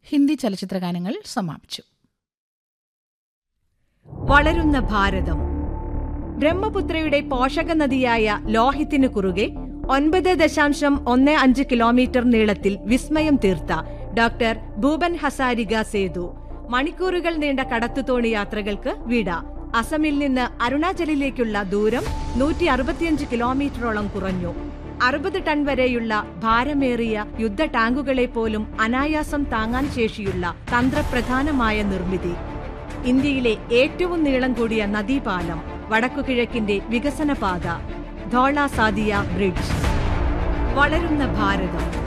ഹിന്ദി ചലച്ചിത്രഗാനങ്ങൾ സമാപിച്ചു വളരുന്ന ഭാരതം ബ്രഹ്മപുത്രയുടെ പോഷക നദിയായ ലോഹിത്തിന് കുറുകെ ഒൻപത് ദശാംശം ഒന്ന് അഞ്ച് കിലോമീറ്റർ നീളത്തിൽ വിസ്മയം തീർത്ത ഡോക്ടർ ഭൂപൻ ഹസാരിക സേതു മണിക്കൂറുകൾ നീണ്ട കടത്തുതോണി യാത്രകൾക്ക് വിട അസമിൽ നിന്ന് അരുണാചലിലേക്കുള്ള ദൂരം നൂറ്റി അറുപത്തിയഞ്ച് കിലോമീറ്ററോളം കുറഞ്ഞു അറുപത് ടൺ വരെയുള്ള ഭാരമേറിയ യുദ്ധ ടാങ്കുകളെ പോലും അനായാസം താങ്ങാൻ ശേഷിയുള്ള തന്ത്രപ്രധാനമായ നിർമ്മിതി ഇന്ത്യയിലെ ഏറ്റവും നീളം കൂടിയ നദീപാലം വടക്കുകിഴക്കിന്റെ വികസന പാത ധോള സാദിയ ബ്രിഡ്ജ് വളരുന്ന ഭാരതം